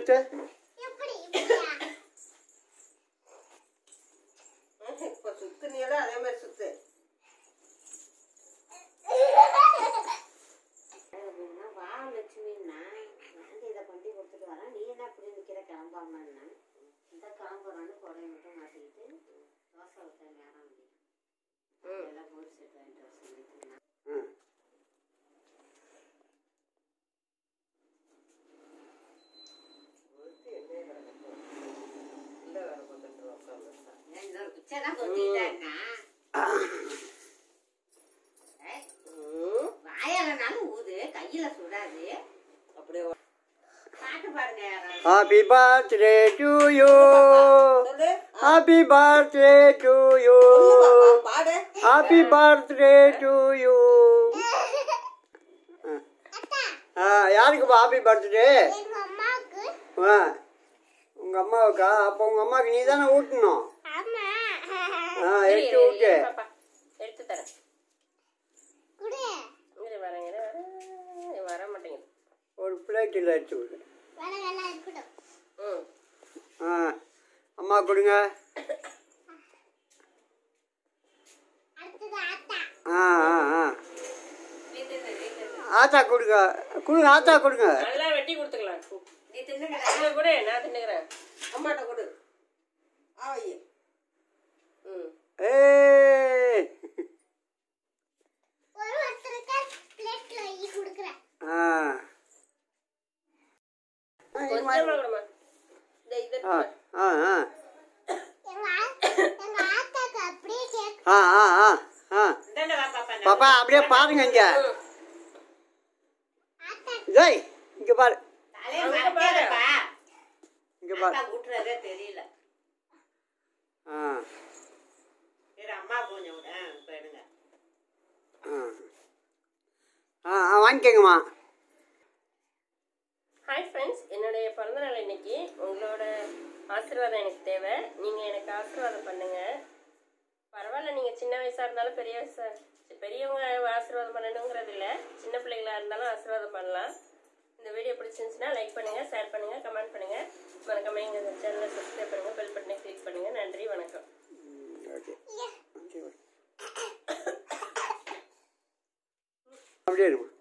சுத்து எப்படி இப்படியா இப்போ சுத்துனியெல்லாம் அதே மாதிரி சுத்து அப்படின்னா வா லட்சுமின்னா நான் இதை பண்ணி கொடுத்துட்டு வரேன் நீ என்ன அப்படி நிற்கிற கிளம்பாமன்னா இந்த கிளம்புறான்னு கொடையை மட்டும் மாட்டிக்கிட்டு தோசை ஊற்ற நேரம் முடியும் எல்லாம் போட்டு செட் வாங்கிட்டு வர சொல்லிட்டு ம் ஒருத்தி என்ன கிடக்கும் இல்லை வேற பார்த்துட்டு உட்காந்துருக்கா நான் இன்னொரு பிச்சை தான் கொத்திக்கிட்டேன்னா வாயாலனாலும் ஊது கையில சுடாது அப்படியே வா. பாட்டு பாடுங்க யாராவது ஹாப்பி பர்த்டே டு யூ சொல்லு ஹாப்பி பர்த்டே டு யூ சொல்லு பாப்பா, பாடு ஹாப்பி பர்த்டே டு யூ ஆ யாருக்குப்பா ஹாப்பி பர்த்டே எங்க அம்மாவுக்கு ஆ உங்க அம்மாவுக்கா அப்போ உங்க அம்மாவுக்கு நீ தானே ஊட்டணும் ஆமா ஆ எடுத்து ஊட்டு பாப்பா எடுத்து தரேன் குடு இரு வரேன் இரு வரேன் இரு, வர மாட்டேங்குது ஒரு பிளேட்டில் எடுத்து விடு வேலை வேலை இருக்கட்டும் ம் ஆ அம்மா கொடுங்க அடுத்தது ஆத்தா ஆ ஆ ஆ ஆத்தா கொடுங்க கொடுங்க ஆத்தா கொடுங்க அதெல்லாம் வெட்டி கொடுத்துக்கலாம் நீ தின்னுடா இதை கூட நான் தின்னுக்கிறேன் அம்மாட்ட கொடு ஆவையே ம் ஏ ஒரு ஒருத்தருக்கு பிளேட்ல ஈ கொடுக்குறேன் ஆ கொஞ்சமா கொடுமா இந்த இது ஆ ஆ ஆ எங்க ஆ- எங்க ஆத்தாக்கு அப்படியே கேக் ஆ ஆ ஆ ஆ இந்தாண்ட வா பாப்பா பாப்பா அப்படியே பாருங்க இங்க ஆத்தா ஜெய் இங்க பாரு தலையை மறைக்காதப்பா இங்க பாரு அக்கா ஊட்டுறதே தெரியல ஆ சரி அம்மா கொஞ்சம் விட இப்போ எடுங்க ஆ ஆ ஆ வாங்கிக்கோங்கம்மா ஹாய் ஃப்ரெண்ட்ஸ் என்னுடைய பிறந்தநாள் இன்னைக்கு உங்களோட ஆசீர்வாதம் எனக்கு தேவை நீங்கள் எனக்கு ஆசீர்வாதம் பண்ணுங்க பரவாயில்ல நீங்கள் சின்ன வயசாக இருந்தாலும் பெரிய வயசா பெரியவங்க ஆசீர்வாதம் பண்ணணுங்கிறது இல்லை சின்ன பிள்ளைங்களா இருந்தாலும் ஆசீர்வாதம் பண்ணலாம் இந்த வீடியோ பிடிச்சிருந்துச்சுன்னா லைக் பண்ணுங்கள் ஷேர் பண்ணுங்கள் கமெண்ட் பண்ணுங்கள் மறக்காம எங்கள் சேனலை சப்ஸ்கிரைப் பண்ணுங்கள் பெல் பட்டனை கிளிக் பண்ணுங்கள் நன்றி வணக்கம் ஓகே அப்படியே இருமா